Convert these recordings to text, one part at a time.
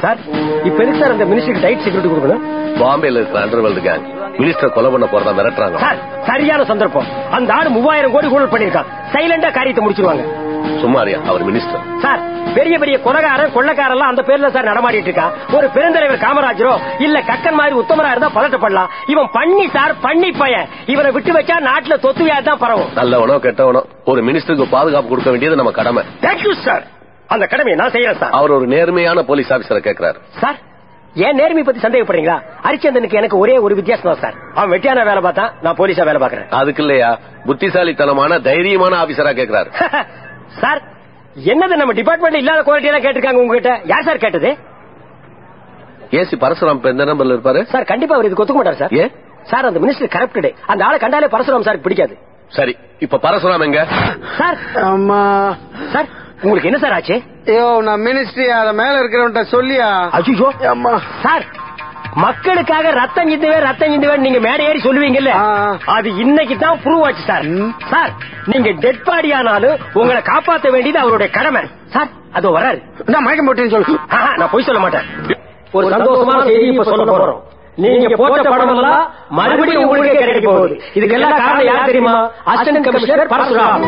Sir இப்ப எதுக்கு sir அந்த மினிஸ்டருக்கு டைட் செக்யூரிட்டி கொடுக்கணும் பாம்பேல இருக்கிற அண்டர்வேல்டு கேங் மினிஸ்டர் கொலை பண்ண போறதா மிரட்டுறாங்க சார் சரியான சந்தர்ப்பம் அந்த ஆடு மூவாயிரம் கோடி ஊழல் பண்ணிருக்கான் சைலண்டா காரியத்தை முடிச்சிருவாங்க சும்மாரியா அவர் மினிஸ்டர் சார் பெரிய பெரிய கொலகாரன் கொள்ளக்காரெல்லாம் அந்த பேர்ல சார் நடமாடிட்டு இருக்கான் ஒரு பெருந்தலைவர் காமராஜரோ இல்ல கக்கன் மாதிரி உத்தமரா இருந்தா பதட்டப்படலாம் இவன் பண்ணி சார் பண்ணி பையன் இவனை விட்டு வச்சா நாட்டுல தொத்து வியாதி தான் பரவும் நல்லவனோ கெட்டவனோ ஒரு மினிஸ்டருக்கு பாதுகாப்பு கொடுக்க வேண்டியது நம்ம கடமை தேங்க்யூ சார் அந்த கடமையை நான் செய்யறேன் சார் அவர் ஒரு நேர்மையான போலீஸ் ஆபீசரை கேக்குறாரு சார் ஏன் நேர்மை பத்தி சந்தேகப்படுறீங்களா ஹரிச்சந்திரனுக்கு எனக்கு ஒரே ஒரு வித்தியாசம் தான் சார் அவன் வெட்டியான வேலை பார்த்தா நான் போலீஸா வேலை பாக்குறேன் அதுக்கு இல்லையா புத்திசாலித்தனமான தைரியமான ஆபீசரா கேக்குறாரு சார் என்னது நம்ம டிபார்ட்மெண்ட்ல இல்லாத குவாலிட்டி எல்லாம் கேட்டிருக்காங்க உங்ககிட்ட யார் சார் கேட்டது ஏசி பரசுராம் இப்ப எந்த நம்பர்ல இருப்பாரு சார் கண்டிப்பா அவர் இதுக்கு ஒத்துக்க மாட்டார் சார் ஏன் சார் அந்த மினிஸ்டர் கரப்டடு அந்த ஆளை கண்டாலே பரசுராம் சார் பிடிக்காது சரி இப்ப பரசுராம் எங்க சார் அம்மா சார் உங்களுக்கு என்ன சார் ஆச்சு ஐயோ நான் மினிஸ்ட்ரி அத மேல இருக்கிறவன்ட்ட சொல்லியா அஜிஜோ அம்மா சார் மக்களுக்காக ரத்தம் சிந்துவே ரத்தம் சிந்துவே நீங்க மேடை ஏறி சொல்லுவீங்கல்ல ஆ. அது இன்னைக்கு தான் ப்ரூவ் ஆச்சு சார் ம். சார் நீங்க டெட் பாடி ஆனாலும் உங்களை காப்பாத்த வேண்டியது அவருடைய கடமை சார் அதோ வராரு நான் மயக்கம் போட்டேன்னு சொல்லு ஆஹா, நான் பொய் சொல்ல மாட்டேன் ஒரு சந்தோஷமான செய்தி இப்ப சொல்ல போறோம் நீங்க போட்ட படம் எல்லாம் மறுபடியும் உங்களுக்கே கிடைக்க போகுது இதுக்கெல்லாம் காரணம் யார் தெரியுமா அசிஸ்டன்ட் கமிஷனர் பரசுராம்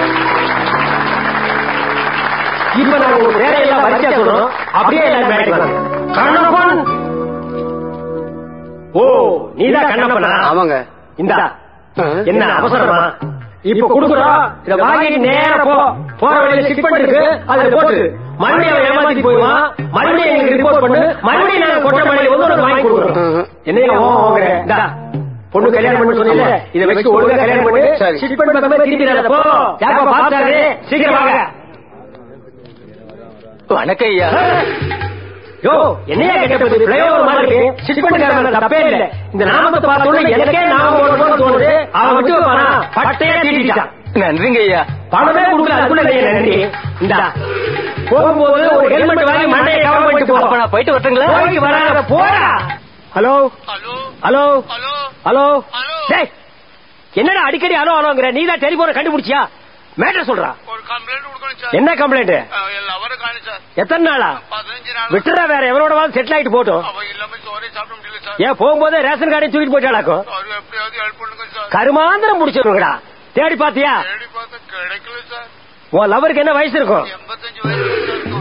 இப்ப நாங்க உங்களுக்கு வேலையெல்லாம் வரிசையா சொல்றோம் அப்படியே எல்லாரும் மேடைக்கு வாங்க. கண்ணப்பன் ஓ நீதான் கண்ணப்பனா ஆமாங்க இந்தா என்ன அவசரமா இப்ப குடுக்குறோம் இத வாங்கிட்டு நேரா போ போற வழியில சிக் பண்ணிருக்கு அதுல போட்டு மறுபடியும் அவன் ஏமாத்தி போயிடுவான் மறுபடியும் எங்களுக்கு ரிப்போர்ட் பண்ணு மறுபடியும் நாங்க கொட்ட மழையில வந்து உனக்கு வாங்கி கொடுக்குறோம் என்னையா ஓ ஓங்குற? இந்தா, பொண்ணு கல்யாணம் பண்ணு சொன்னீங்க இத வச்சு ஒழுங்கா கல்யாணம் பண்ணு சரி. சிக் பண்ணி பக்கமே திரும்பி வராத. போ யாப்பா பாத்தாரு சீக்கிரம் வாங்க வணக்கம் ஐயா யோ என்னையா கேட்டது பிளேஓவர் மாதிரி இருக்கு சிட் பண்ணிக்காரங்க தப்பே இல்ல இந்த நாமத்தை பார்த்தோன்னே எனக்கே நாம போடணும்னு தோணுது அவன் விட்டு வைப்பானா பட்டையா தீட்டிட்டான் நன்றிங்க ஐயா பணமே கொடுக்கல அதுக்குள்ள நீ நன்றி இந்தா போகும்போது ஒரு ஹெல்மெட் வாங்கி மண்டையை கவர் பண்ணிட்டு போ நான் போயிட்டு வரட்டுங்களா போய்க்கு வராத போடா ஹலோ ஹலோ ஹலோ டேய் என்னடா அடிக்கடி ஹலோ ஹலோங்கிற நீ தான் டெலிபோனை கண்டுபிடிச்சியா மேட்டர் சொல்றா ஒரு கம்ப்ளைண்ட் கொடுக்கணும் சார் என்ன கம்ப்ளைண்ட் அஹ் எல்லாரும் காணும் சார் எத்தனை நாளா பதினஞ்சு நாள் விட்டுறா வேற எவனோட செட்டில் ஆயிட்டு போட்டோம் அவ இல்லாம சோறே சாப்பிட முடியல சார் ஏன் போகும்போதே ரேஷன் கார்டையும் தூக்கிட்டு போயிட்டாளாக்கும் சார் எப்படியாவது ஹெல்ப் பண்ணுங்க சார் கருமாந்திரம் முடிச்சிருக்கா தேடி பாத்தியா தேடி பார்த்தா கிடைக்கல சார் உன் லவருக்கு என்ன வயசு இருக்கும் எண்பத்தஞ்சு வயசு சார் இருக்கும்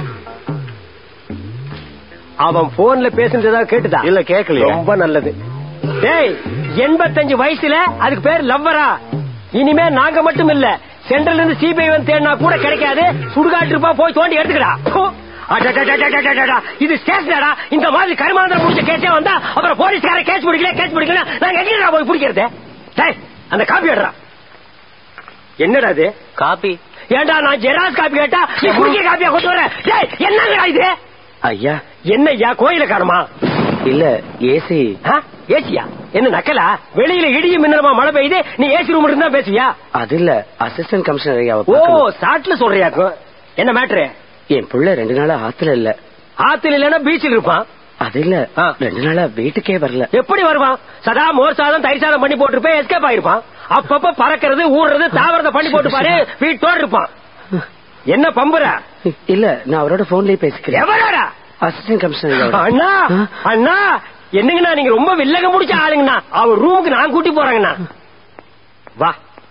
அவன் போன்ல பேசுனதா கேட்டுதா இல்ல கேட்கலையா ரொம்ப நல்லது டேய் எண்பத்தஞ்சு வயசுல அதுக்கு பேர் லவ்வரா இனிமே நாங்க மட்டும் இல்ல சென்ட்ரல் இருந்து சிபிஐ வந்து தேடினா கூட கிடைக்காது சுடுகாட்டு இருப்பா போய் தோண்டி எடுத்துக்கடா ஹோ. அடடடடடடடடா. இது ஸ்டேஷனடா இந்த மாதிரி கருமாந்திரம் முடிச்ச கேஸே வந்தா அப்புறம் போலீஸ்கார கேஸ் பிடிக்கல கேஸ் பிடிக்கல நாங்க எங்கடா போய் பிடிக்கிறது டேய் அந்த காப்பி எடுறா என்னடா இது காபி ஏன்டா நான் ஜெராஸ் காப்பி கேட்டா நீ குடிக்கிற காப்பியா கொண்டு வர டேய் என்னங்கடா இது ஐயா என்ன ஐயா கோயில காணுமா இல்ல ஏசி ஏசியா என்ன நக்கலா வெளியில இடியும் மின்னலமா மழை பெய்யுது நீ ஏசி ரூம் இருந்தா பேசுவியா அது இல்ல அசிஸ்டன்ட் கமிஷனர் ஐயாவை ஓ பார்க்கணும். சாட்ல சொல்றியாக்கும் என்ன மேட்ரு என் புள்ள ரெண்டு நாளா ஆத்துல இல்ல ஆத்துல இல்லன்னா பீச்சில் இருப்பான் அது இல்ல ஆ. ரெண்டு நாளா வீட்டுக்கே வரல எப்படி வருவான் சதா மோர் சாதம் தயிர் சாதம் பண்ணி போட்டுருப்பேன் எஸ்கேப் ஆயிருப்பான் அப்பப்ப பறக்கிறது ஊடுறது தாவரத்தை பண்ணி போட்டு பாரு வீட்டோடு இருப்பான் என்ன பம்புற இல்ல நான் அவரோட போன்லயே பேசிக்கிறேன் எவரோடா அசிஸ்டன்ட் கமிஷனர் ஐயாவோட. அண்ணா ஆ? அண்ணா என்னங்கண்ணா நீங்க ரொம்ப வில்லங்க முடிச்ச ஆளுங்கண்ணா அவர் ரூமுக்கு நான் கூட்டி போறேங்கண்ணா வா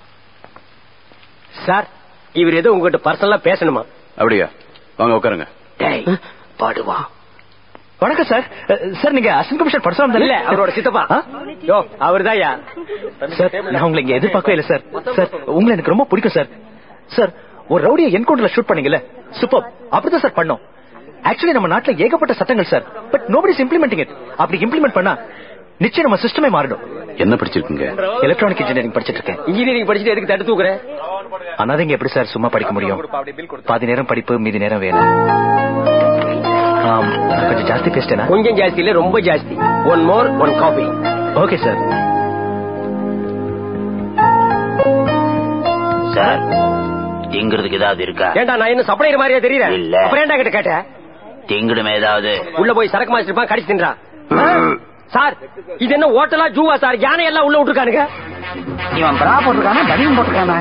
சார் இவர் ஏதோ உங்ககிட்ட பர்சனலா பேசணுமா அப்படியா வாங்க உட்காருங்க டேய் பாடுவா வணக்கம் சார் சார் நீங்க அசிஸ்டன்ட் கமிஷனர் பரசுராம் இல்ல அவரோட சித்தப்பா யோ அவர்தான்யா சார் நான் உங்களை இங்க எதிர்பார்க்கவே இல்ல சார் சார் உங்களை எனக்கு ரொம்ப பிடிக்கும் சார் சார் ஒரு ரவுடியை என்கவுண்டர்ல ஷூட் பண்ணீங்கல்ல சூப்பர் அப்படிதான் சார் பண்ணோம் ஆக்சுவலி நம்ம நாட்டுல ஏகப்பட்ட சட்டங்கள் sir but nobody's implementing it அப்படி இம்ப்ளிமெண்ட் பண்ணா நிச்சயம் நம்ம சிஸ்டமே மாறிடும் என்ன படிச்சிருக்கீங்க எலக்ட்ரானிக் இன்ஜினியரிங் படிச்சிட்டு இருக்கேன் இன்ஜினியரிங் படிச்சுட்டு எதுக்கு தட்டு தூக்குறேன் அனாதைங்க எப்படி சார் சும்மா படிக்க முடியும் பாதி நேரம் படிப்பு மீதி நேரம் வேலை ஆம், நான் கொஞ்சம் ஜாஸ்தி பேசிட்டேனா கொஞ்சம் ஜாஸ்தி இல்ல ரொம்ப ஜாஸ்தி one more one coffee okay sir sir திங்கிறதுக்கு ஏதாவது இருக்கா ஏண்டா நான் என்ன சப்ளையர் மாதிரியா தெரியல இல்ல. அப்புறம் ஏன்டா கிட்ட கேட்டேன் திங்கிடுமே ஏதாவது உள்ள போய் சரக்கு மாஸ்டர் இருப்பான் கடிச்சு தின்றா சார் இது என்ன ஓட்டலா ஜூவா சார் யானை எல்லாம் உள்ள விட்டுருக்கானுங்க இவன் பிரா போட்டிருக்கானா பனியன் போட்டிருக்கானா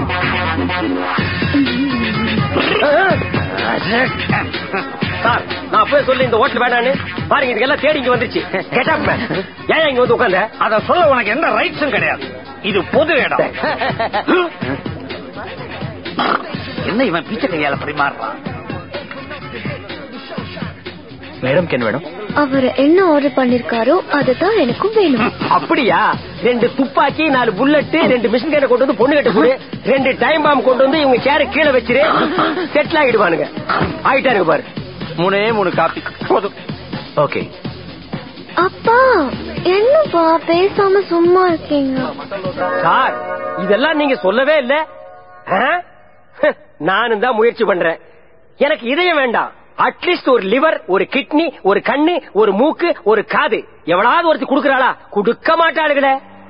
சார் நான் அப்பவே சொல்லி இந்த ஹோட்டல் வேணான்னு பாருங்க இதுக்கெல்லாம் தேடி இங்க வந்துருச்சு கெட் அப் மேன் ஏன் இங்க வந்து உட்காந்த அத சொல்ல உனக்கு எந்த ரைட்ஸும் கிடையாது இது பொது இடம் என்ன இவன் பீச்ச கையால பரிமாறுறான் மேடம் கேன் வேணும் அவர் என்ன ஆர்டர் பண்ணிருக்காரோ அதுதான் எனக்கும் வேணும் அப்படியா ரெண்டு துப்பாக்கி நாலு புல்லட் ரெண்டு மிஷின் கேனை கொண்டு வந்து பொண்ணு கட்ட கொடு ரெண்டு டைம் பாம் கொண்டு வந்து இவங்க சேர கீழே வச்சிரு செட்டில் ஆகிடுவானுங்க ஆயிட்டானுங்க பாரு மூணே மூணு காப்பி போதும் ஓகே அப்பா என்னப்பா பேசாம சும்மா இருக்கீங்க சார் இதெல்லாம் நீங்க சொல்லவே இல்ல ஆ? நானும் தான் முயற்சி பண்றேன் எனக்கு இதயம் வேண்டாம் அட்லீஸ்ட் ஒரு லிவர் ஒரு கிட்னி ஒரு கண்ணு ஒரு மூக்கு ஒரு காது எவளாவது ஒருத்தி குடுக்கறாளா குடுக்க மாட்டாளுகளே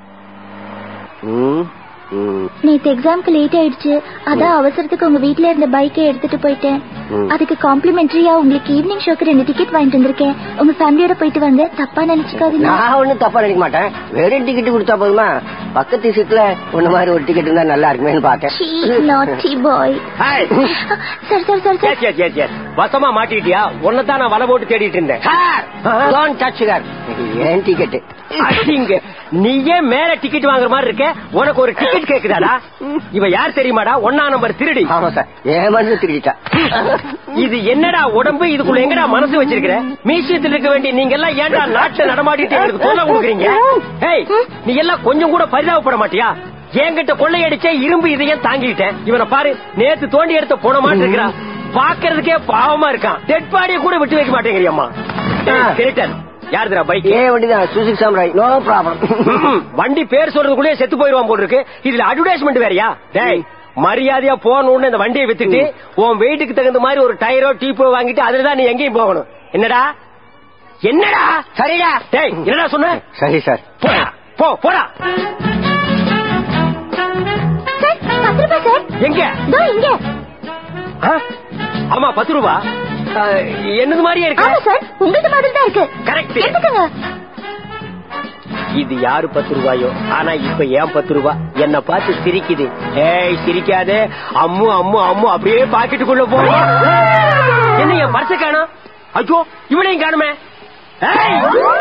நேத்து எக்ஸாம்க்கு லேட் ஆயிடுச்சு அதான் அவசரத்துக்கு உங்க வீட்ல இருந்த பைக்கை எடுத்துட்டு போயிட்டேன் அதுக்கு காம்ப்ளிமெண்டரியா உங்களுக்கு ஈவினிங் ஷோக்கு ரெண்டு டிக்கெட் வாங்கிட்டு வந்திருக்கேன் உங்க ஃபேமிலியோட போயிட்டு வாங்க தப்பா நினைச்சுக்காதீங்க நான் ஒண்ணும் தப்பா நினைக்க மாட்டேன் வெறும் டிக்கெட் கொடுத்தா போதுமா பக்கத்து சீட்ல ஒண்ணு மாதிரி ஒரு டிக்கெட் இருந்தா நல்லா இருக்குமேன்னு பார்த்தேன் நாட்டி பாய் ஹாய். சரி சரி சரி சரி எஸ் எஸ் எஸ் எஸ் வசமா மாட்டிட்டியா உன்னதான் நான் வலை போட்டு தேடிட்டு இருந்தேன் டோன்ட் டச் சார் ஏன் டிக்கெட் அடிங்க நீயே மேல டிக்கெட் வாங்குற மாதிரி இருக்க உனக்கு ஒரு டிக்கெட் கேக்குதாடா இவ யார் தெரியுமாடா ஒன்னா நம்பர் திருடி ஆமா சார் ஏமாந்து திருடிட்டா இது என்னடா உடம்பு இதுக்குள்ள எங்கடா மனசு வச்சிருக்கிற மியூசியத்தில் இருக்க வேண்டிய நீங்க எல்லாம் ஏன்டா நாட்டுல நடமாடிட்டு எங்களுக்கு தொல்லை கொடுக்குறீங்க ஏய் நீ எல்லாம் கொஞ்சம் கூட பரிதாபப்பட மாட்டியா என்கிட்ட கொள்ளையடிச்சே இரும்பு இதையும் தாங்கிட்டேன் இவனை பாரு நேத்து தோண்டி எடுத்த போன மாட்டு இருக்கிறான் பாக்குறதுக்கே பாவமா இருக்கான் டெட் பாடியை கூட விட்டு வைக்க மாட்டேங்கிறியம்மா கிரிட்டன் யாருதுடா பைக் ஏன் வண்டிதான் சுசுக் சாம்ராய் நோ ப்ராப்ளம் வண்டி பேர் சொல்றதுக்குள்ளே செத்து போயிருவான் போல இருக்கு இதுல அட்வர்டைஸ்மெண்ட் வேறயா டேய் மரியாதையா போகணும்னு இந்த வண்டியை வித்துட்டு உன் வெயிட்டுக்கு தகுந்த மாதிரி ஒரு டயரோ டீப்போ வாங்கிட்டு அதுலதான் நீ எங்கேயும் போகணும் என்னடா என்னடா சரிடா டேய் என்னடா சொன்ன சரி சார் போடா போ போடா சார் பத்து ரூபாய் சார் எங்க இதோ இங்க ஆ? ஆமா பத்து ரூபா ஆ, என்னது மாதிரியே ஆமா இருக்கு சார் உங்களுக்கு மாதிரி தான் இருக்கு கரெக்ட் எடுத்துக்கங்க இது யாரு பத்து ரூபாயோ ஆனா இப்ப ஏன் பத்து ரூபா என்ன பார்த்து சிரிக்குது ஏய் சிரிக்காதே அம்மு அம்மு அம்மு அப்படியே பாக்கெட்டுக்குள்ள போ என்ன என் பர்ச காணோம் ஐயோ இவனையும் காணுமே ஏய்!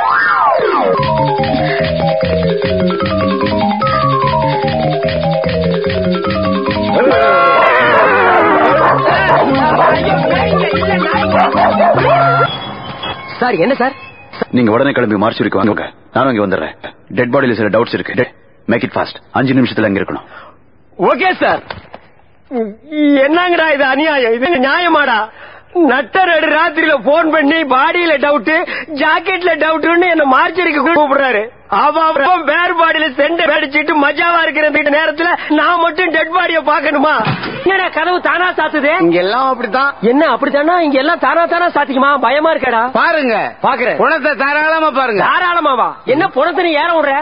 சார் என்ன சார் நீங்க உடனே கிளம்பி மார்ச்சுரிக்கு வாங்க நானும் இங்க வந்துடுறேன் டெட் பாடியில சில டவுட்ஸ் இருக்கு மேக் இட் ஃபாஸ்ட் அஞ்சு நிமிஷத்துல அங்க இருக்கணும் ஓகே சார் என்னங்கடா இது அநியாயம் இது நியாயமாடா நட்ட ரெடு ராத்திரியில போன் பண்ணி பாடியில டவுட் ஜாக்கெட்ல டவுட்னு என்ன மார்ச்சரிக்கு கூப்பிடுறாரு அவன் பேர் பாடியில சென்ட் அடிச்சிட்டு மஜாவா இருக்கிற இந்த நேரத்துல நான் மட்டும் டெட் பாடிய பாக்கணுமா என்னடா கதவு தானா சாத்துது இங்க எல்லாம் அப்படித்தான் என்ன அப்படித்தானா இங்க எல்லாம் தானா தானா சாத்திக்குமா பயமா இருக்கடா பாருங்க பாக்குறேன் குணத்தை தாராளமா பாருங்க தாராளமாவா என்ன புறத்தனி ஏற விடுற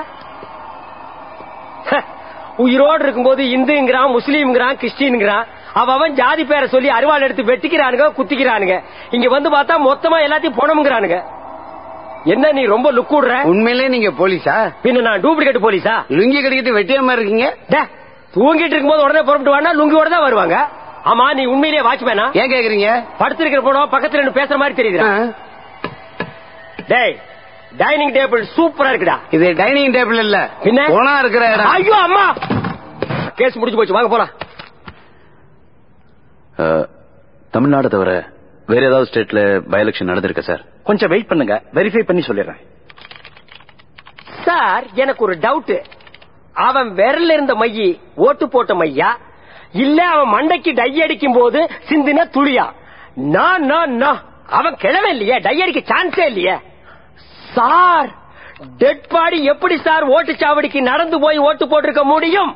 ஹ, உயிரோடு இருக்கும்போது இந்துங்கிறான் முஸ்லீம்ங்கிறான் கிறிஸ்டின்ங்கிறான் அவ அவன் ஜாதி பேரை சொல்லி அருவாள் எடுத்து வெட்டிக்கிறானுங்க குத்திக்கிறானுங்க இங்க வந்து பார்த்தா மொத்தமா எல்லாத்தையும் பணம்ங்கிறானுங்க என்ன நீ ரொம்ப லுக் விடுற உண்மையிலே நீங்க போலீஸா பின்ன நான் டூப்ளிகேட் போலீஸா லுங்கி கட்டிக்கிட்டு வெட்டியாம இருக்கீங்க டே, தூங்கிட்டு இருக்கும்போது உடனே புறப்பட்டு வானா லுங்கியோட தான் வருவாங்க ஆமா நீ உண்மையிலேயே வாட்ச்மேனா ஏன் கேக்குறீங்க படுத்திருக்கிற போனோ பக்கத்துல நின்னு பேசுற மாதிரி தெரியுது ஆ, டேய் டைனிங் டேபிள் சூப்பரா இருக்குடா இது டைனிங் டேபிள் இல்ல பின்ன போனா இருக்கிற இடம் ஐயோ அம்மா கேஸ் முடிஞ்சு போச்சு வாங்க போலாம் அஹ், தமிழ்நாடு தவிர வேற ஏதாவது ஸ்டேட்ல பை எலெக்ஷன் நடந்திருக்கா சார் கொஞ்சம் வெயிட் பண்ணுங்க வெரிஃபை பண்ணி சொல்லிடுறேன் சார் எனக்கு ஒரு டவுட் அவன் விரல்ல இருந்த மையி ஓட்டு போட்ட மையா இல்ல அவன் மண்டைக்கு டை அடிக்கும் போது சிந்தின துளியா நான் நான் நான் அவன் கிழமை இல்லையே டை அடிக்க சான்ஸே இல்லையே சார் டெட் பாடி எப்படி சார் ஓட்டு சாவடிக்கு நடந்து போய் ஓட்டு போட்டிருக்க முடியும்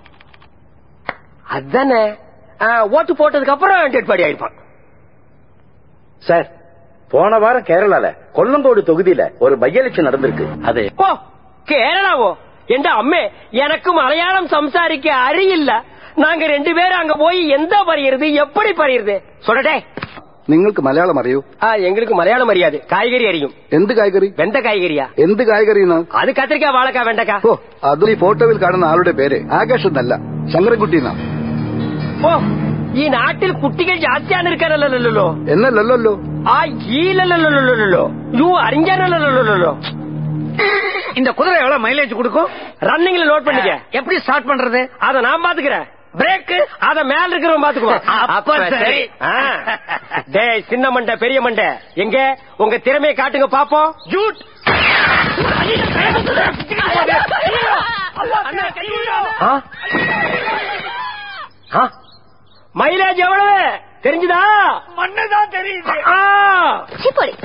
அதானே ஆ, ஓட்டு போட்டதுக்கு அப்புறம் டெட் பாடி ஆயிருப்பான் சார் போன வாரம் கேரளால கொல்லங்கோடு தொகுதியில ஒரு பை எலெக்ஷன் நடந்திருக்கு அது ஓ கேரளாவோ என்ற அம்மே எனக்கு மலையாளம் சம்சாரிக்க அறியில்ல நாங்க ரெண்டு பேரும் அங்க போய் எந்த பறியறது எப்படி பறியறது சொல்லட்டே നിങ്ങൾക്ക് മലയാളം അറിയൂ ஆ, எங்களுக்கு மலையாளம் அறியாது காய்கறி அறியும் എന്ത് കായ്കറി வெந்த காய்கறியா എന്ത് കായ്കറിയെന്ന് அது கத்திரிக்காய் வாழைக்காய் வெண்டைக்காய் ഓ അത് ഈ ഫോട്ടോയിൽ കാണുന്ന ആളുടെ പേര് ആകാശ് എന്നല്ല ശങ്കരൻകുട്ടി എന്നാ ஓ ഈ നാട്ടിൽ കുട്ടികൾ ജാസ്തിയാണ് ഇരിക്കാനല്ലോ എന്നല്ലല്ലോ ஆ ஈலலலலலலலோ யூ அறிஞரலலலலலோ இந்த குதிரை எவ்வளவு மைலேஜ் கொடுக்கும் ரன்னிங்ல நோட் பண்ணிக்க எப்படி ஸ்டார்ட் பண்றது அத நான் பாத்துக்கிறேன் பிரேக் அத மேல இருக்கிறவன் பாத்துக்குவான் அப்ப சரி. ஆ. டேய் சின்ன மண்டை பெரிய மண்டை எங்க உங்க திறமையை காட்டுங்க பாப்போம் ஜூட் மைலேஜ் எவ்வளவு தெரிஞ்சுதா மண்ணதான் தெரியுது ஆ சீ, போடி